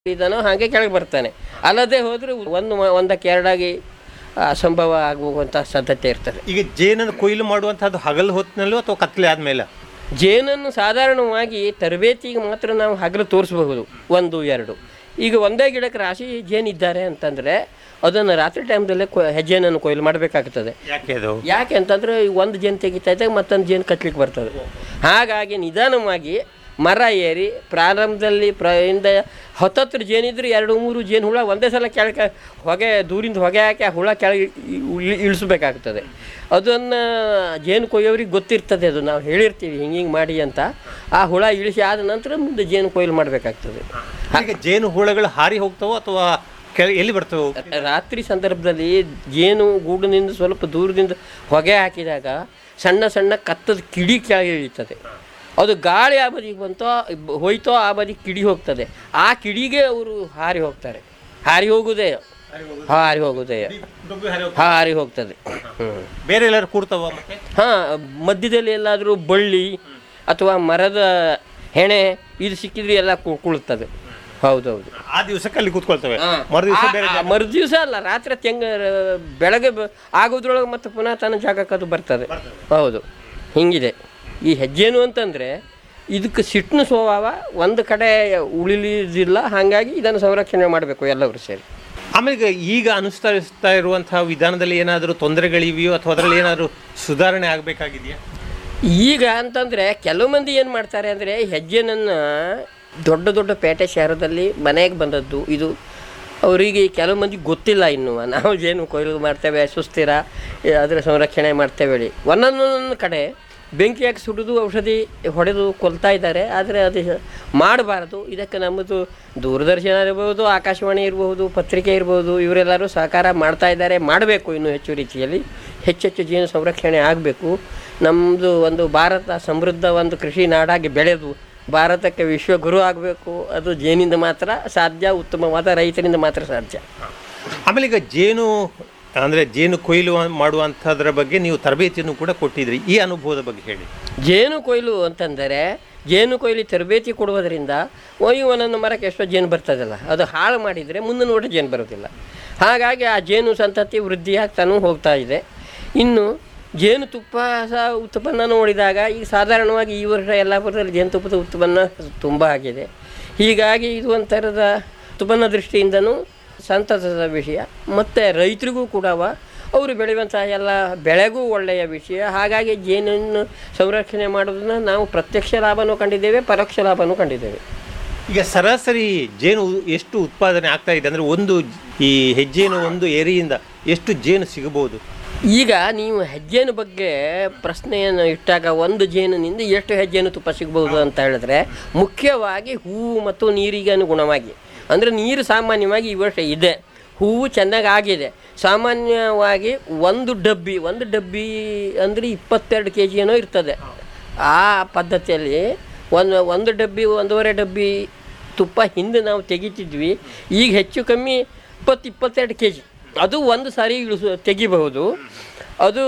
ಇದ್ದಾನೋ ಹಾಗೆ ಕೆಳಗೆ ಬರ್ತಾನೆ ಅಲ್ಲದೆ ಹೋದರೆ ಒಂದು ಮ- ಒಂದಕ್ಕೆ ಎರಡಾಗಿ ಅಸಂಭವ ಆಗುವಂಥ ಸಾಧ್ಯತೆ ಇರ್ತದೆ ಈಗ ಜೇನನ್ನು ಕೊಯ್ಲು ಮಾಡುವಂತಹದ್ದು ಹಗಲು ಹೊತ್ತಿನಲ್ಲೂ ಅಥವಾ ಕತ್ಲೆ ಆದ್ಮೇಲೆ ಜೇನನ್ನು ಸಾಧಾರಣವಾಗಿ ತರಬೇತಿಗೆ ಮಾತ್ರ ನಾವು ಹಗಲು ತೋರಿಸಬಹುದು ಒಂದು ಎರಡು ಈಗ ಒಂದೇ ಗಿಡಕ್ಕೆ ರಾಶಿ ಜೇನಿದ್ದಾರೆ ಅಂತಂದರೆ ಅದನ್ನು ರಾತ್ರಿ ಟೈಮ್ದಲ್ಲೇ ಕೊ ಹೆಜ್ಜೆನನ್ನು ಕೊಯ್ಲು ಮಾಡಬೇಕಾಗ್ತದೆ ಯಾಕೆ ಅದು ಯಾಕೆ ಅಂತಂದರೆ ಒಂದು ಜೇನು ತೆಗಿತಾ ಇದ್ದಾಗ ಮತ್ತೊಂದು ಜೇನು ಕಟ್ಲಿಕ್ಕೆ ಬರ್ತದೆ ಹಾಗಾಗಿ ನಿಧಾನವಾಗಿ ಮರ ಏರಿ ಪ್ರಾರಂಭದಲ್ಲಿ ಪ್ರ ಇಂದ ಹತ್ತತ್ರ ಜೇನಿದ್ರೆ ಎರಡು ಮೂರು ಜೇನು ಹುಳ ಒಂದೇ ಸಲ ಕೆಳಗೆ ಹೊಗೆ ದೂರಿಂದ ಹೊಗೆ ಹಾಕಿ ಆ ಹುಳ ಕೆಳಗೆ ಇ- ಇಳಿ- ಇಳಿಸ್ಬೇಕಾಗ್ತದೆ ಅದನ್ನು ಜೇನು ಕೊಯ್ಯೋರಿಗೆ ಗೊತ್ತಿರ್ತದೆ ಅದು ನಾವು ಹೇಳಿರ್ತೀವಿ ಹಿಂಗೆ ಹಿಂಗೆ ಮಾಡಿ ಅಂತ ಆ ಹುಳ ಇಳಿಸಿ ಆದ ನಂತರ ಮುಂದೆ ಜೇನು ಕೊಯ್ಲು ಮಾಡಬೇಕಾಗ್ತದೆ ಈಗ ಜೇನು ಹುಳಗಳು ಹಾರಿ ಹೋಗ್ತಾವೋ ಅಥವಾ ಕೆಳ ಎಲ್ಲಿ ಬರ್ತವೆ ಅವು? ರಾತ್ರಿ ಸಂದರ್ಭದಲ್ಲಿ ಜೇನು ಗೂಡಿನಿಂದ ಸ್ವಲ್ಪ ದೂರದಿಂದ ಹೊಗೆ ಹಾಕಿದಾಗ ಸಣ್ಣ ಸಣ್ಣ ಕತ್ತದ ಕಿಡಿ ಕೆಳಗೆ ಇಳಿತದೆ ಅದು ಗಾಳಿ ಆ ಬದಿಗೆ ಬಂತೋ ಬ- ಹೋಯ್ತೋ ಆ ಬದಿ ಕಿಡಿ ಹೋಗ್ತದೆ ಆ ಕಿಡಿಗೆ ಅವರು ಹಾರಿ ಹೋಗ್ತಾರೆ ಹಾರಿ ಹೋಗುದೇ ಹಾರಿ ಹೋಗುದೇ ಹಾರಿ ಹೋಗ್ತದೆ ಹ್ಞೂ ಬೇರೆ ಎಲ್ಲರೂ ಕೂಡ್ತಾವ ಮತ್ತೆ ಹಾಂ ಮಧ್ಯದಲ್ಲಿ ಎಲ್ಲಾದರೂ ಬಳ್ಳಿ ಅಥವಾ ಮರದ ಹೆಣೆ ಇದು ಸಿಕ್ಕಿದ್ರೆ ಎಲ್ಲ ಕು- ಕುಳುತ್ತದೆ ಹೌದೌದು ಆ ದಿವಸಕ್ಕೆ ಅಲ್ಲಿ ಕೂತ್ಕೊಳ್ತವೆ ಮರು ದಿವಸ ಬೇರೆ ಜಾಗ- ಮರು ದಿವಸ ಅಲ್ಲ ರಾತ್ರಿ ತೆಂಗ ಬೆಳಗ್ಗೆ ಬ- ಆಗೋದ್ರೊಳಗೆ ಮತ್ತೆ ಪುನಃ ತನ್ನ ಜಾಗಕ್ಕೆ ಅದು ಬರ್ತದೆ ಹೌದು ಹಿಂಗಿದೆ ಈ ಹೆಜ್ಜೆನು ಅಂತಂದರೆ ಇದಕ್ಕೆ ಸಿಟ್ಟಿನ ಸ್ವಭಾವ ಒಂದು ಕಡೆ ಉಳಿಲಿದಿಲ್ಲ ಹಾಗಾಗಿ ಇದನ್ನು ಸಂರಕ್ಷಣೆ ಮಾಡಬೇಕು ಎಲ್ಲರೂ ಸೇರಿ ಆಮೇಲೆ ಈಗ ಈಗ ಅನುಸರಿಸ್ತಾ ಇರುವಂತಹ ವಿಧಾನದಲ್ಲಿ ಏನಾದರೂ ತೊಂದರೆಗಳಿವೆಯೋ ಅಥವಾ ಅದರಲ್ಲಿ ಏನಾದರೂ ಸುಧಾರಣೆ ಆಗಬೇಕಾಗಿದೆಯಾ ಈಗ ಅಂತಂದರೆ ಕೆಲವು ಮಂದಿ ಏನು ಮಾಡ್ತಾರೆ ಅಂದರೆ ಹೆಜ್ಜೆನನ್ನು ದೊಡ್ಡ ದೊಡ್ಡ ಪೇಟೆ ಶಹರದಲ್ಲಿ ಮನೆಗೆ ಬಂದದ್ದು ಇದು ಅವರಿಗೆ ಕೆಲವು ಮಂದಿ ಗೊತ್ತಿಲ್ಲ ಇನ್ನು ನಾವು ಜೇನು ಕೊಯ್ಲು ಮಾಡ್ತೇವೆ ಸುಸ್ಥಿರ ಏ, ಅದರ ಸಂರಕ್ಷಣೆ ಮಾಡ್ತೇವೆ ಹೇಳಿ ಒಂದೊಂದೊಂದು ಕಡೆ ಬೆಂಕಿ ಹಾಕಿ ಸುಡಿದು ಔಷಧಿ ಹೊಡೆದು ಕೊಲ್ತಾ ಇದ್ದಾರೆ ಆದರೆ ಅದು ಮಾಡಬಾರ್ದು ಇದಕ್ಕೆ ನಮ್ಮದು ದೂರದರ್ಶನ ಇರ್ಬೋದು ಆಕಾಶವಾಣಿ ಇರಬಹುದು ಪತ್ರಿಕೆ ಇರ್ಬೋದು ಇವರೆಲ್ಲರೂ ಸಹಕಾರ ಮಾಡ್ತಾ ಇದ್ದಾರೆ ಮಾಡಬೇಕು ಇನ್ನೂ ಹೆಚ್ಚು ರೀತಿಯಲ್ಲಿ ಹೆಚ್ಚೆಚ್ಚು ಜೇನು ಸಂರಕ್ಷಣೆ ಆಗಬೇಕು ನಮ್ಮದು ಒಂದು ಭಾರತ ಸಮೃದ್ಧ ಒಂದು ಕೃಷಿ ನಾಡಾಗಿ ಬೆಳೆದು ಭಾರತಕ್ಕೆ ವಿಶ್ವಗುರು ಆಗಬೇಕು ಅದು ಜೇನಿಂದ ಮಾತ್ರ ಸಾಧ್ಯ ಉತ್ತಮವಾದ ರೈತರಿಂದ ಮಾತ್ರ ಸಾಧ್ಯ ಆಮೇಲೆ ಈಗ ಜೇನು ಅಂದರೆ ಜೇನು ಕೊಯ್ಲು ಮಾಡುವಂಥದ್ರ ಬಗ್ಗೆ ನೀವು ತರಬೇತಿಯನ್ನು ಕೂಡ ಕೊಟ್ಟಿದ್ರಿ ಈ ಅನುಭವದ ಬಗ್ಗೆ ಹೇಳಿ ಜೇನು ಕೊಯ್ಲು ಅಂತಂದರೆ ಜೇನು ಕೊಯ್ಲು ತರಬೇತಿ ಕೊಡುವುದರಿಂದ ಒಯ್ಯು ಒಂದೊಂದು ಮರಕ್ಕೆ ಎಷ್ಟೋ ಜೇನು ಬರ್ತದಲ್ಲ ಅದು ಹಾಳು ಮಾಡಿದರೆ ಮುಂದೆ ನೋಡಿ ಜೇನು ಬರೋದಿಲ್ಲ ಹಾಗಾಗಿ ಆ ಜೇನು ಸಂತತಿ ವೃದ್ಧಿಯಾಗ್ತಾನೂ ಹೋಗ್ತಾ ಇದೆ ಇನ್ನು ಜೇನುತುಪ್ಪ ಸಹ ಉತ್ಪನ್ನ ನೋಡಿದಾಗ ಈಗ ಸಾಧಾರಣವಾಗಿ ಈ ವರ್ಷ ಯಲ್ಲಾಪುರದಲ್ಲಿ ಜೇನುತುಪ್ಪದ ಉತ್ಪನ್ನ ತುಂಬ ಆಗಿದೆ ಹೀಗಾಗಿ ಇದು ಒಂಥರದ ಉತ್ಪನ್ನ ದೃಷ್ಟಿಯಿಂದನೂ ಸಂತಸದ ವಿಷಯ ಮತ್ತು ರೈತರಿಗೂ ಕೂಡ ಅವರು ಬೆಳೆಯುವಂಥ ಎಲ್ಲ ಬೆಳೆಗೂ ಒಳ್ಳೆಯ ವಿಷಯ ಹಾಗಾಗಿ ಜೇನನ್ನು ಸಂರಕ್ಷಣೆ ಮಾಡೋದನ್ನ ನಾವು ಪ್ರತ್ಯಕ್ಷ ಲಾಭನೂ ಕಂಡಿದ್ದೇವೆ ಪರೋಕ್ಷ ಲಾಭನೂ ಕಂಡಿದ್ದೇವೆ ಈಗ ಸರಾಸರಿ ಜೇನು ಎಷ್ಟು ಉತ್ಪಾದನೆ ಆಗ್ತಾ ಇದೆ ಅಂದರೆ ಒಂದು ಈ ಹೆಜ್ಜೇನು ಒಂದು ಏರಿಯಿಂದ ಎಷ್ಟು ಜೇನು ಸಿಗಬಹುದು ಈಗ ನೀವು ಹೆಜ್ಜೆನ ಬಗ್ಗೆ ಪ್ರಶ್ನೆಯನ್ನು ಇಟ್ಟಾಗ ಒಂದು ಜೇನಿನಿಂದ ಎಷ್ಟು ಹೆಜ್ಜೆನು ತುಪ್ಪ ಸಿಗ್ಬೋದು ಅಂತ ಹೇಳಿದ್ರೆ ಮುಖ್ಯವಾಗಿ ಹೂವು ಮತ್ತು ನೀರಿಗೆ ಅನುಗುಣವಾಗಿ ಅಂದರೆ ನೀರು ಸಾಮಾನ್ಯವಾಗಿ ಈ ವರ್ಷ ಇದೆ ಹೂವು ಚೆನ್ನಾಗಿ ಆಗಿದೆ ಸಾಮಾನ್ಯವಾಗಿ ಒಂದು ಡಬ್ಬಿ ಒಂದು ಡಬ್ಬಿ ಅಂದರೆ ಇಪ್ಪತ್ತೆರಡು ಕೆ ಜಿ ಏನೋ ಇರ್ತದೆ ಆ ಪದ್ಧತಿಯಲ್ಲಿ ಒಂದು ಒಂದು ಡಬ್ಬಿ ಒಂದೂವರೆ ಡಬ್ಬಿ ತುಪ್ಪ ಹಿಂದೆ ನಾವು ತೆಗಿತಿದ್ವಿ ಈಗ ಹೆಚ್ಚು ಕಮ್ಮಿ ಇಪ್ಪತ್ತು ಇಪ್ಪತ್ತೆರಡು ಕೆ ಜಿ ಅದು ಒಂದು ಸಾರಿ ಇಳಿಸು ತೆಗಿಬಹುದು ಅದು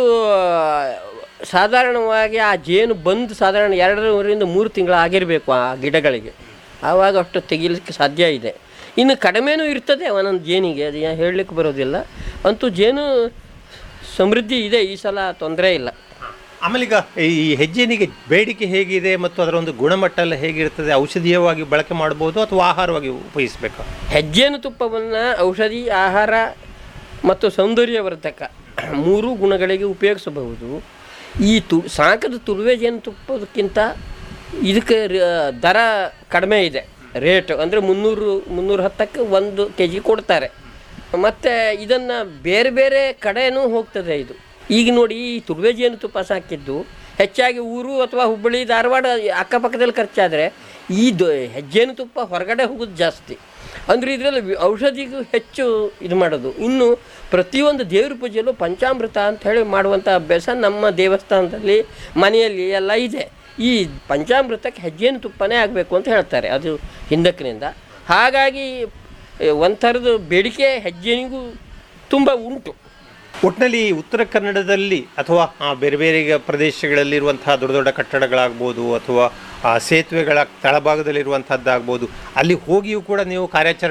ಸಾಧಾರಣವಾಗಿ ಆ ಜೇನು ಬಂದು ಸಾಧಾರಣ ಎರಡರಿಂದ ಮೂರು ತಿಂಗಳು ಆಗಿರಬೇಕು ಆ ಗಿಡಗಳಿಗೆ ಆವಾಗ ಅಷ್ಟು ತೆಗಿಲಿಕ್ಕೆ ಸಾಧ್ಯ ಇದೆ ಇನ್ನು ಕಡಿಮೆನೂ ಇರ್ತದೆ ಒಂದೊಂದು ಜೇನಿಗೆ ಅದು ಏನ್ ಹೇಳಲಿಕ್ಕೆ ಬರೋದಿಲ್ಲ ಅಂತೂ ಜೇನು ಸಮೃದ್ಧಿ ಇದೆ ಈ ಸಲ ತೊಂದರೆ ಇಲ್ಲ ಆಮೇಲೆ ಈಗ ಈ ಹೆಜ್ಜೇನಿಗೆ ಬೇಡಿಕೆ ಹೇಗಿದೆ ಮತ್ತು ಅದರ ಒಂದು ಗುಣಮಟ್ಟ ಎಲ್ಲ ಹೇಗಿರ್ತದೆ ಔಷಧೀಯವಾಗಿ ಬಳಕೆ ಮಾಡ್ಬೋದು ಅಥವಾ ಆಹಾರವಾಗಿ ಉಪಯೋಗಿಸ್ಬೇಕಾ ಹೆಜ್ಜೆನು ತುಪ್ಪವನ್ನು ಔಷಧಿ ಆಹಾರ ಮತ್ತು ಸೌಂದರ್ಯವರ್ಧಕ ಮೂರೂ ಗುಣಗಳಿಗೆ ಉಪಯೋಗಿಸಬಹುದು ಈ ತು ಸಾಕದ ತುಳುವೆ ಜೇನುತುಪ್ಪದಕ್ಕಿಂತ ಇದಕ್ಕೆ ರ- ದರ ಕಡಿಮೆ ಇದೆ ರೇಟ್ ಅಂದರೆ ಮುನ್ನೂರು ಮುನ್ನೂರ ಹತ್ತಕ್ಕೆ ಒಂದು ಕೆ ಜಿ ಕೊಡ್ತಾರೆ ಮತ್ತು ಇದನ್ನು ಬೇರೆ ಬೇರೆ ಕಡೆನೂ ಹೋಗ್ತದೆ ಇದು ಈಗ ನೋಡಿ ಈ ತುಳುವೆ ಜೇನುತುಪ್ಪ ಸಾಕಿದ್ದು ಹೆಚ್ಚಾಗಿ ಊರು ಅಥವಾ ಹುಬ್ಬಳ್ಳಿ ಧಾರವಾಡ ಅಕ್ಕಪಕ್ಕದಲ್ಲಿ ಖರ್ಚಾದರೆ ಈ ದ ಹೆಜ್ಜೇನು ತುಪ್ಪ ಹೊರಗಡೆ ಹೋಗೋದು ಜಾಸ್ತಿ ಅಂದರೆ ಇದರಲ್ಲಿ ವಿ- ಔಷಧಿಗೂ ಹೆಚ್ಚು ಇದು ಮಾಡೋದು ಇನ್ನು ಪ್ರತಿಯೊಂದು ದೇವ್ರ ಪೂಜೆಯಲ್ಲೂ ಪಂಚಾಮೃತ ಅಂತ ಹೇಳಿ ಮಾಡುವಂಥ ಅಭ್ಯಾಸ ನಮ್ಮ ದೇವಸ್ಥಾನದಲ್ಲಿ ಮನೆಯಲ್ಲಿ ಎಲ್ಲ ಇದೆ ಈ ಪಂಚಾಮೃತಕ್ಕೆ ಹೆಜ್ಜೇನು ತುಪ್ಪನೇ ಆಗಬೇಕು ಅಂತ ಹೇಳ್ತಾರೆ ಅದು ಹಿಂದಕ್ಕಿನಿಂದ ಹಾಗಾಗಿ ಎ, ಒಂಥರದ ಬೇಡಿಕೆ ಹೆಜ್ಜೆನಿಗೂ ತುಂಬ ಉಂಟು ಒಟ್ಟಿನಲ್ಲಿ ಉತ್ತರ ಕನ್ನಡದಲ್ಲಿ ಅಥವಾ ಆ, ಬೇರೆ ಬೇರೆ ಈಗ ಪ್ರದೇಶಗಳಲ್ಲಿರುವಂತಹ ದೊಡ್ಡ ದೊಡ್ಡ ಕಟ್ಟಡಗಳಾಗ್ಬೋದು ಅಥವಾ ಆ, ಸೇತುವೆಗಳ ತಳಭಾಗದಲ್ಲಿರುವಂಥದ್ದಾಗ್ಬೋದು ಅಲ್ಲಿ ಹೋಗಿಯೂ ಕೂಡ ನೀವು ಕಾರ್ಯಾಚರಣೆ